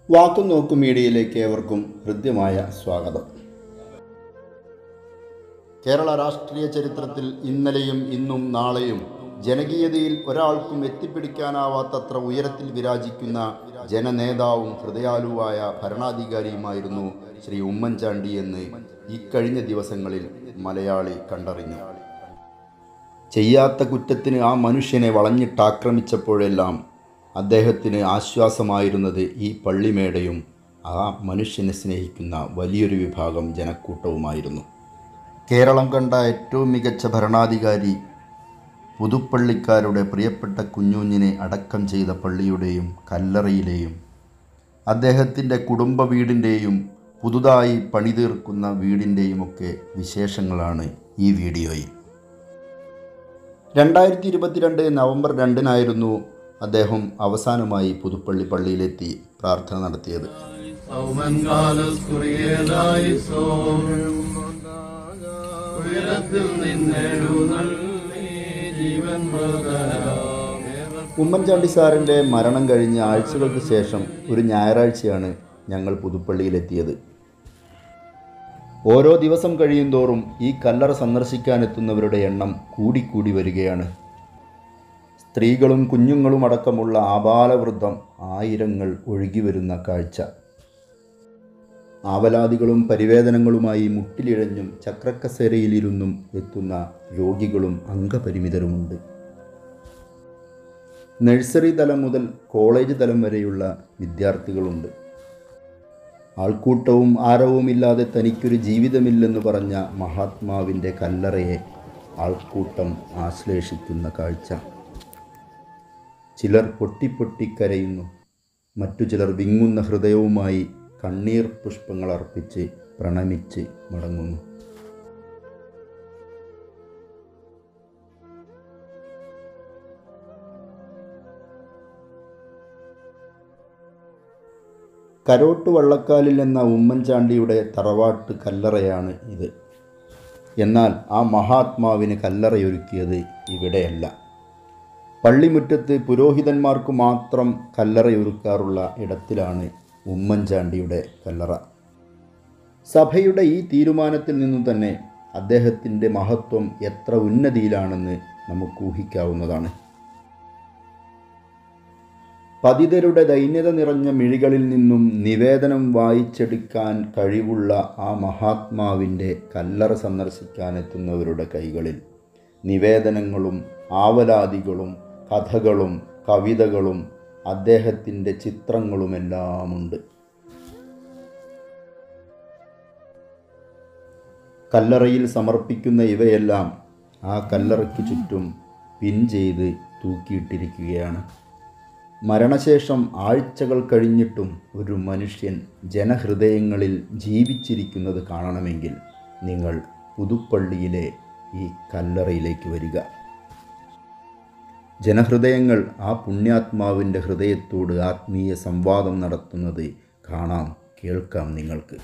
വാക്കും നോക്കും മീഡിയയിലേക്ക് ഏവർക്കും ഹൃദ്യമായ സ്വാഗതം കേരള രാഷ്ട്രീയ ചരിത്രത്തിൽ ഇന്നലെയും ഇന്നും നാളെയും ജനകീയതയിൽ ഒരാൾക്കും എത്തിപ്പിടിക്കാനാവാത്തത്ര ഉയരത്തിൽ വിരാജിക്കുന്ന ജനനേതാവും ഹൃദയാലുവായ ഭരണാധികാരിയുമായിരുന്നു ശ്രീ ഉമ്മൻചാണ്ടി എന്ന് ഇക്കഴിഞ്ഞ ദിവസങ്ങളിൽ മലയാളി കണ്ടറിഞ്ഞു ചെയ്യാത്ത കുറ്റത്തിന് ആ മനുഷ്യനെ വളഞ്ഞിട്ടാക്രമിച്ചപ്പോഴെല്ലാം അദ്ദേഹത്തിന് ആശ്വാസമായിരുന്നത് ഈ പള്ളിമേടയും ആ മനുഷ്യനെ സ്നേഹിക്കുന്ന വലിയൊരു വിഭാഗം ജനക്കൂട്ടവുമായിരുന്നു കേരളം കണ്ട ഏറ്റവും മികച്ച ഭരണാധികാരി പുതുപ്പള്ളിക്കാരുടെ പ്രിയപ്പെട്ട കുഞ്ഞുഞ്ഞിനെ അടക്കം ചെയ്ത പള്ളിയുടെയും കല്ലറയിലെയും അദ്ദേഹത്തിൻ്റെ കുടുംബ വീടിൻ്റെയും പുതുതായി പണിതീർക്കുന്ന വീടിൻ്റെയുമൊക്കെ വിശേഷങ്ങളാണ് ഈ വീഡിയോയിൽ രണ്ടായിരത്തി ഇരുപത്തിരണ്ട് നവംബർ രണ്ടിനായിരുന്നു അദ്ദേഹം അവസാനമായി പുതുപ്പള്ളി പള്ളിയിലെത്തി പ്രാർത്ഥന നടത്തിയത് സൗമൻകാലസ്കുറിയേതായി സോ ഉയരത്തിൽ നിന്നെഴുന്നള്ളി ജീവൻ ഉമ്മൻചാണ്ടി സാറിൻ്റെ മരണം കഴിഞ്ഞ് ആഴ്ചകൾക്ക് ശേഷം ഒരു ഞായറാഴ്ചയാണ് ഞങ്ങൾ പുതുപ്പള്ളിയിലെത്തിയത് ഓരോ ദിവസം കഴിയുന്തോറും ഈ കല്ലറ സന്ദർശിക്കാനെത്തുന്നവരുടെ എണ്ണം കൂടിക്കൂടി വരികയാണ് സ്ത്രീകളും കുഞ്ഞുങ്ങളും അടക്കമുള്ള ആബാലവൃദ്ധം ആയിരങ്ങൾ ഒഴുകി വരുന്ന കാഴ്ച ആവലാദികളും പരിവേദനങ്ങളുമായി മുട്ടിലിഴഞ്ഞും ചക്രക്കസേരയിലിരുന്നും എത്തുന്ന രോഗികളും അംഗപരിമിതരുമുണ്ട് നഴ്സറി തലം മുതൽ കോളേജ് തലം വരെയുള്ള വിദ്യാർത്ഥികളുണ്ട് ആൾക്കൂട്ടവും ആരവുമില്ലാതെ തനിക്കൊരു ജീവിതമില്ലെന്ന് പറഞ്ഞ മഹാത്മാവിൻ്റെ കല്ലറയെ ആൾക്കൂട്ടം ആശ്ലേഷിക്കുന്ന കാഴ്ച ചിലർ പൊട്ടിപ്പൊട്ടിക്കരയുന്നു മറ്റു ചിലർ വിങ്ങുന്ന ഹൃദയവുമായി കണ്ണീർ പുഷ്പങ്ങൾ അർപ്പിച്ച് പ്രണമിച്ച് മടങ്ങുന്നു കരോട്ട് വള്ളക്കാലിൽ എന്ന ഉമ്മൻചാണ്ടിയുടെ തറവാട്ട് കല്ലറയാണ് ഇത് എന്നാൽ ആ മഹാത്മാവിന് കല്ലറയൊരുക്കിയത് ഇവിടെയല്ല പള്ളിമുറ്റത്ത് പുരോഹിതന്മാർക്ക് മാത്രം കല്ലറയൊരുക്കാറുള്ള ഇടത്തിലാണ് ഉമ്മൻചാണ്ടിയുടെ കല്ലറ സഭയുടെ ഈ തീരുമാനത്തിൽ നിന്നും തന്നെ അദ്ദേഹത്തിൻ്റെ മഹത്വം എത്ര ഉന്നതിയിലാണെന്ന് നമുക്ക് ഊഹിക്കാവുന്നതാണ് പതിതരുടെ ദൈന്യത നിറഞ്ഞ മിഴികളിൽ നിന്നും നിവേദനം വായിച്ചെടുക്കാൻ കഴിവുള്ള ആ മഹാത്മാവിൻ്റെ കല്ലറ സന്ദർശിക്കാനെത്തുന്നവരുടെ കൈകളിൽ നിവേദനങ്ങളും ആവലാദികളും കഥകളും കവിതകളും അദ്ദേഹത്തിൻ്റെ ചിത്രങ്ങളുമെല്ലാമുണ്ട് കല്ലറയിൽ സമർപ്പിക്കുന്ന ഇവയെല്ലാം ആ കല്ലറയ്ക്ക് ചുറ്റും പിൻ ചെയ്ത് തൂക്കിയിട്ടിരിക്കുകയാണ് മരണശേഷം ആഴ്ചകൾ കഴിഞ്ഞിട്ടും ഒരു മനുഷ്യൻ ജനഹൃദയങ്ങളിൽ ജീവിച്ചിരിക്കുന്നത് കാണണമെങ്കിൽ നിങ്ങൾ പുതുപ്പള്ളിയിലെ ഈ കല്ലറയിലേക്ക് വരിക ജനഹൃദയങ്ങൾ ആ പുണ്യാത്മാവിൻ്റെ ഹൃദയത്തോട് ആത്മീയ സംവാദം നടത്തുന്നത് കാണാം കേൾക്കാം നിങ്ങൾക്ക്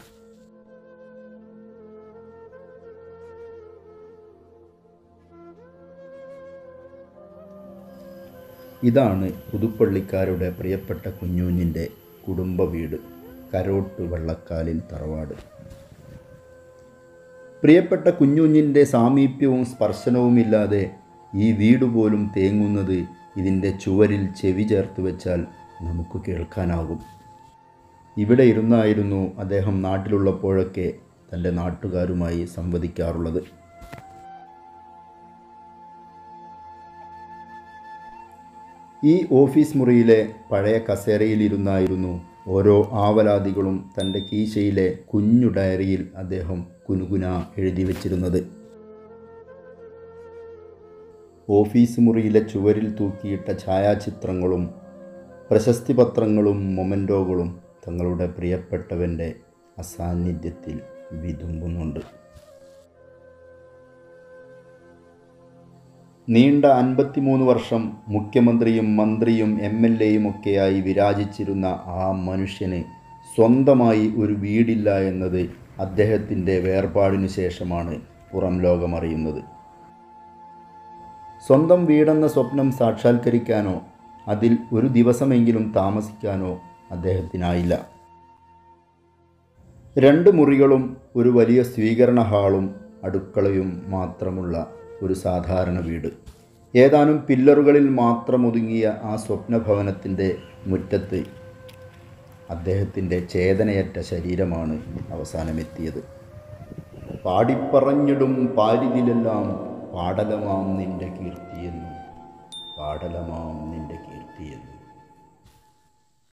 ഇതാണ് പുതുപ്പള്ളിക്കാരുടെ പ്രിയപ്പെട്ട കുഞ്ഞൂഞ്ഞിൻ്റെ കുടുംബ വീട് കരോട്ട് വള്ളക്കാലിൽ തറവാട് പ്രിയപ്പെട്ട കുഞ്ഞുഞ്ഞിൻ്റെ സാമീപ്യവും സ്പർശനവുമില്ലാതെ ഈ വീട് പോലും തേങ്ങുന്നത് ഇതിൻ്റെ ചുവരിൽ ചെവി ചേർത്ത് വെച്ചാൽ നമുക്ക് കേൾക്കാനാകും ഇവിടെ ഇരുന്നായിരുന്നു അദ്ദേഹം നാട്ടിലുള്ളപ്പോഴൊക്കെ തൻ്റെ നാട്ടുകാരുമായി സംവദിക്കാറുള്ളത് ഈ ഓഫീസ് മുറിയിലെ പഴയ കസേരയിലിരുന്നായിരുന്നു ഓരോ ആവലാദികളും തൻ്റെ കീശയിലെ കുഞ്ഞു ഡയറിയിൽ അദ്ദേഹം കുനുകുന എഴുതി വച്ചിരുന്നത് ഓഫീസ് മുറിയിലെ ചുവരിൽ തൂക്കിയിട്ട ഛായാചിത്രങ്ങളും പ്രശസ്തി പത്രങ്ങളും മൊമൻറ്റോകളും തങ്ങളുടെ പ്രിയപ്പെട്ടവൻ്റെ അസാന്നിധ്യത്തിൽ വിതുമ്പുന്നുണ്ട് നീണ്ട അൻപത്തിമൂന്ന് വർഷം മുഖ്യമന്ത്രിയും മന്ത്രിയും എം എൽ എയും ഒക്കെയായി വിരാജിച്ചിരുന്ന ആ മനുഷ്യന് സ്വന്തമായി ഒരു വീടില്ല എന്നത് അദ്ദേഹത്തിൻ്റെ വേർപാടിനു ശേഷമാണ് പുറം ലോകമറിയുന്നത് സ്വന്തം വീടെന്ന സ്വപ്നം സാക്ഷാത്കരിക്കാനോ അതിൽ ഒരു ദിവസമെങ്കിലും താമസിക്കാനോ അദ്ദേഹത്തിനായില്ല രണ്ട് മുറികളും ഒരു വലിയ സ്വീകരണ ഹാളും അടുക്കളയും മാത്രമുള്ള ഒരു സാധാരണ വീട് ഏതാനും പില്ലറുകളിൽ മാത്രം ഒതുങ്ങിയ ആ സ്വപ്നഭവനത്തിൻ്റെ മുറ്റത്ത് അദ്ദേഹത്തിൻ്റെ ചേതനയറ്റ ശരീരമാണ് അവസാനമെത്തിയത് പാടിപ്പറഞ്ഞിടും പാരിതിലെല്ലാം പാടലമാം നിന്റെ കീർത്തിയെന്നു പാടലമാം നിന്റെ കീർത്തിയെന്നു